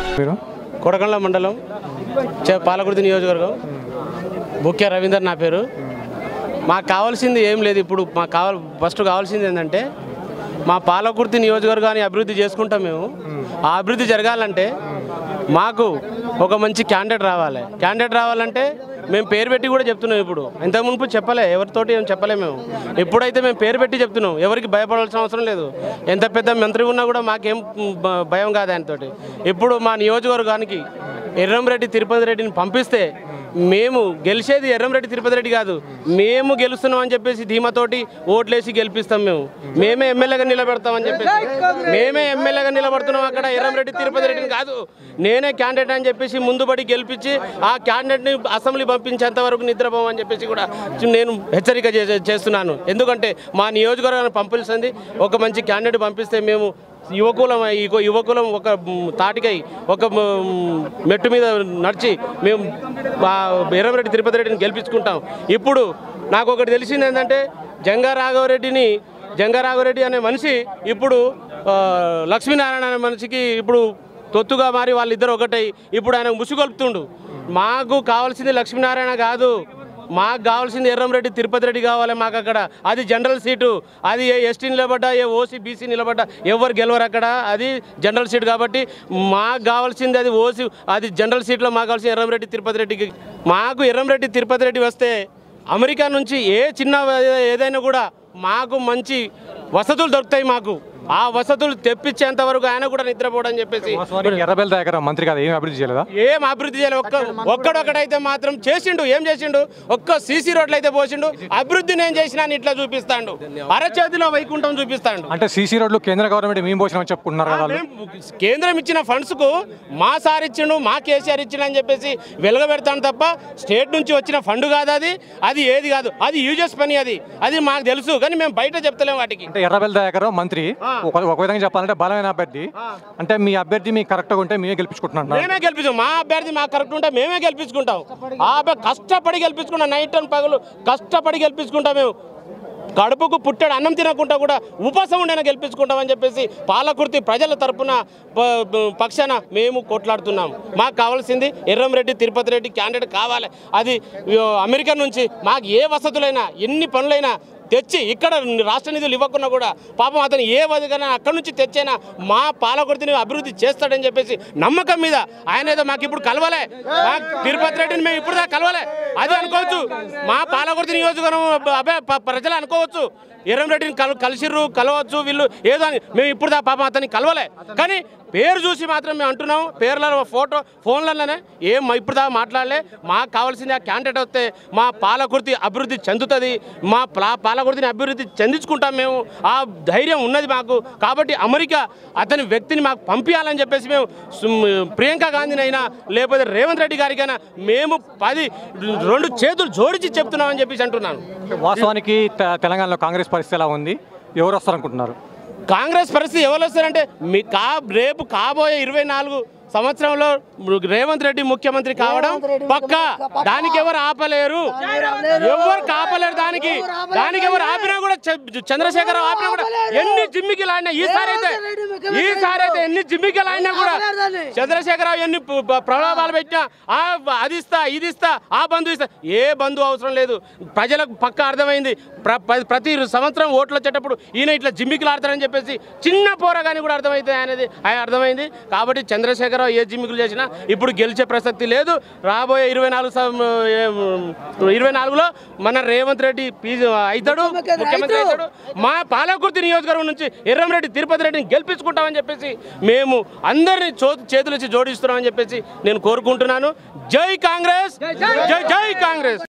మీరు కొడకండ్ల మండలం చే- పాలకుర్తి నియోజకవర్గం బుక్య రవీందర్ నా పేరు మాకు కావాల్సింది ఏం లేదు ఇప్పుడు మాకు కావాలి ఫస్ట్ కావాల్సింది ఏంటంటే మా పాలకుర్తి నియోజకవర్గాన్ని అభివృద్ధి చేసుకుంటాం మేము ఆ అభివృద్ధి జరగాలంటే మాకు ఒక మంచి క్యాండిడేట్ రావాలి క్యాండిడేట్ రావాలంటే మేము పేరు పెట్టి కూడా చెప్తున్నాం ఇప్పుడు ఇంతకు మునుపు చెప్పలే ఎవరితోటి ఏం చెప్పలే మేము ఎప్పుడైతే మేము పేరు పెట్టి చెప్తున్నాం ఎవరికి భయపడాల్సిన అవసరం లేదు ఎంత పెద్ద మంత్రి ఉన్నా కూడా మాకేం భ- భయం కాదు ఆయనతోటి ఇప్పుడు మా నియోజకవర్గానికి ఎర్రంరెడ్డి తిరుపతి రెడ్డిని పంపిస్తే మేము గెలిచేది ఎర్రంరెడ్డి తిరుపతి రెడ్డి కాదు మేము గెలుస్తున్నాం అని చెప్పేసి ధీమతోటి ఓట్లేసి గెలిపిస్తాం మేము మేమే ఎమ్మెల్యేగా నిలబెడతామని చెప్పేసి మేమే ఎమ్మెల్యేగా నిలబడుతున్నాం అక్కడ ఎర్రంరెడ్డి తిరుపతి రెడ్డిని కాదు నేనే క్యాండిడేట్ అని చెప్పేసి ముందుబడి గెలిపించి ఆ క్యాండిడేట్ని అసెంబ్లీ పంపించేంత వరకు నిద్రపోమని చెప్పేసి కూడా నేను హెచ్చరిక చే- చేస్తున్నాను ఎందుకంటే మా నియోజకవర్గాన్ని పంపించింది ఒక మంచి క్యాండిడేట్ పంపిస్తే మేము యువకులం ఈ- యువకులం ఒక మ్, తాటికై ఒక మ్, మెట్టు మీద నడిచి మేము ఆ ఎర్రమరెడ్డి తిరుపతి రెడ్డిని గెలిపించుకుంటాం ఇప్పుడు నాకు ఒకటి తెలిసింది ఏంటంటే జంగా రాఘవరెడ్డిని జంగా రాఘవరెడ్డి అనే మనిషి ఇప్పుడు ఆ, లక్ష్మీనారాయణ అనే మనిషికి ఇప్పుడు తొత్తుగా మారి వాళ్ళిద్దరు ఒకటై ఇప్పుడు ఆయన ముసుగొలుపుతుండు మాకు కావాల్సింది లక్ష్మీనారాయణ కాదు మాకు కావాల్సింది ఎర్రంరెడ్డి తిరుపతి రెడ్డి కావాలి మాకు అక్కడ అది జనరల్ సీటు అది ఏ ఎస్టీ నిలబడ్డా ఏ ఓసీ బీసీ నిలబడ్డా ఎవరు గెలవరు అక్కడ అది జనరల్ సీట్ కాబట్టి మాకు కావాల్సింది అది ఓసీ అది జనరల్ సీట్లో మాకు కావాల్సింది ఎర్రంరెడ్డి తిరుపతి రెడ్డికి మాకు ఎర్రంరెడ్డి తిరుపతి రెడ్డి వస్తే అమెరికా నుంచి ఏ చిన్న ఏదైనా కూడా మాకు మంచి వసతులు దొరుకుతాయి మాకు ఆ వసతులు తెప్పించేంత వరకు ఆయన కూడా నిద్రపోవడం చెప్పేసి వాస్తవానికి ఎర్రబెల్ దగ్గర మంత్రి కాదు ఏం అభివృద్ధి చేయలేదా ఏం అభివృద్ధి చేయాలి ఒక్క ఒక్కడొక్కడైతే మాత్రం చేసిండు ఏం చేసిండు ఒక్క సీసీ రోడ్లు అయితే పోసిండు అభివృద్ధి నేను చేసినా అని ఇట్లా చూపిస్తాడు అరచేతిలో వైకుంఠం చూపిస్తాడు అంటే సీసీ రోడ్లు కేంద్ర గవర్నమెంట్ మేము పోసినామని చెప్పుకుంటున్నారు కదా వాళ్ళు. మేము కేంద్రం ఇచ్చిన ఫండ్స్ కు మా సార్ ఇచ్చిండు మా కేసీఆర్ ఇచ్చిండు అని చెప్పేసి వెలగబెడతాను తప్ప స్టేట్ నుంచి వచ్చిన ఫండ్ కాదు అది అది ఏది కాదు అది యూజెస్ పని అది అది మాకు తెలుసు కానీ మేము బయట చెప్తలేం వాటికి అంటే ఎర్రబెల్ దగ్గర మంత్రి ఒక ఒక విధంగా చెప్పాలంటే బలమైన అభ్యర్థి అంటే మీ అభ్యర్థి మీకు కరెక్ట్గా ఉంటే మేమే గెలిపించుకుంటున్నాం మేమే గెలిపించాం మా అభ్యర్థి మా కరెక్ట్ ఉంటే మేమే గెలిపించుకుంటాం ఆ అబ్బాయి కష్టపడి గెలిపించుకున్నాం నైట్ అండ్ పగలు కష్టపడి గెలిపించుకుంటాం మేము కడుపుకు పుట్టాడు అన్నం తినకుండా కూడా ఉపవాసం ఉండైనా గెలిపించుకుంటామని చెప్పేసి పాలకుర్తి ప్రజల తరపున ప- ప- పక్షాన మేము కొట్లాడుతున్నాం మాకు కావాల్సింది ఎర్రంరెడ్డి తిరుపతి రెడ్డి క్యాండిడేట్ కావాలి అది ఆ, అమెరికా నుంచి మాకు ఏ వసతులైనా ఎన్ని పనులైనా తెచ్చి ఇక్కడ రాష్ట్ర నిధులు ఇవ్వకున్నా కూడా పాపం అతను ఏ వదిగా అక్కడి నుంచి తెచ్చైనా మా పాలకుర్తిని అభివృద్ధి చేస్తాడని చెప్పేసి నమ్మకం మీద ఆయన ఏదో మాకు ఇప్పుడు కలవలే మా తిరుపతి రెడ్డిని మేము ఇప్పుడు దాకా కలవలే అది అనుకోవచ్చు మా పాలకుర్తి నియోజకవర్గం అబ్బాయి ప- ప్రజలు అనుకోవచ్చు ఎర్రంరెడ్డిని కల కలిసిర్రు కలవచ్చు వీళ్ళు ఏదో అని మేము ఇప్పుడు దా పాపం అతన్ని కలవలే కానీ పేరు చూసి మాత్రం మేము అంటున్నాం పేర్లలో ఫోటో ఫోన్లలోనే ఏం ఇప్పుడు దాకా మాట్లాడలే మాకు కావాల్సింది ఆ క్యాండిడేట్ వస్తే మా పాలకుర్తి అభివృద్ధి చెందుతుంది మా ప్లా పాలకుర్తిని అభివృద్ధి చెందించుకుంటాం మేము ఆ ధైర్యం ఉన్నది మాకు కాబట్టి అమెరికా అతని వ్యక్తిని మాకు పంపించాలని చెప్పేసి మేము సుమ్- ప్రియాంక గాంధీని అయినా లేకపోతే రేవంత్ రెడ్డి గారికైనా మేము పది రెండు చేతులు జోడించి చెప్తున్నామని చెప్పేసి అంటున్నాను వాస్తవానికి తె- తెలంగాణలో కాంగ్రెస్ పరిస్థితి ఎలా ఉంది ఎవరు వస్తారనుకుంటున్నారు కాంగ్రెస్ పరిస్థితి ఎవరు వస్తారంటే మీ కా రేపు కాబోయే ఇరవై నాలుగు సంవత్సరంలో రేవంత్ రెడ్డి ముఖ్యమంత్రి కావడం పక్క దానికి ఎవరు ఆపలేరు ఎవరు కాపలేరు దానికి దానికి ఎవరు ఆపినా కూడా చ- చంద్రశేఖరరావు ఆపినా కూడా ఎన్ని జిమ్మికలు ఆడినా ఈసారి అయితే ఈసారి అయితే ఎన్ని జిమ్మికలు ఆడినా కూడా చంద్రశేఖరరావు ఎన్ని ప- ప- ప్రలోభాలు పెట్టినా ఆ అది ఇస్తా ఇది ఇస్తా ఆ బంధు ఇస్తా ఏ బంధు అవసరం లేదు ప్రజలకు పక్క అర్థమైంది ప్ర- ప్ర- ప్రతి సంవత్సరం ఓట్లు వచ్చేటప్పుడు ఈయన ఇట్లా జిమ్మికులు ఆడతారని చెప్పేసి చిన్న పోరగాని కూడా అర్థమైతే అనేది ఆయన అర్థమైంది కాబట్టి చంద్రశేఖరరావు ఏ జిమ్మికులు చేసినా ఇప్పుడు గెలిచే ప్రసక్తి లేదు రాబోయే ఇరవై నాలుగు సం- ఏ- ఇరవై నాలుగులో మన రేవంత్ రెడ్డి పీ అవుతాడు ముఖ్యమంత్రి అవుతాడు మా పాలకుర్తి నియోజకవర్గం నుంచి ఎర్రంరెడ్డి తిరుపతి రెడ్డిని గెలిపించుకుంటామని చెప్పేసి మేము అందరినీ చో చేతులు ఇచ్చి జోడిస్తున్నామని చెప్పేసి నేను కోరుకుంటున్నాను జై కాంగ్రెస్ జై జై కాంగ్రెస్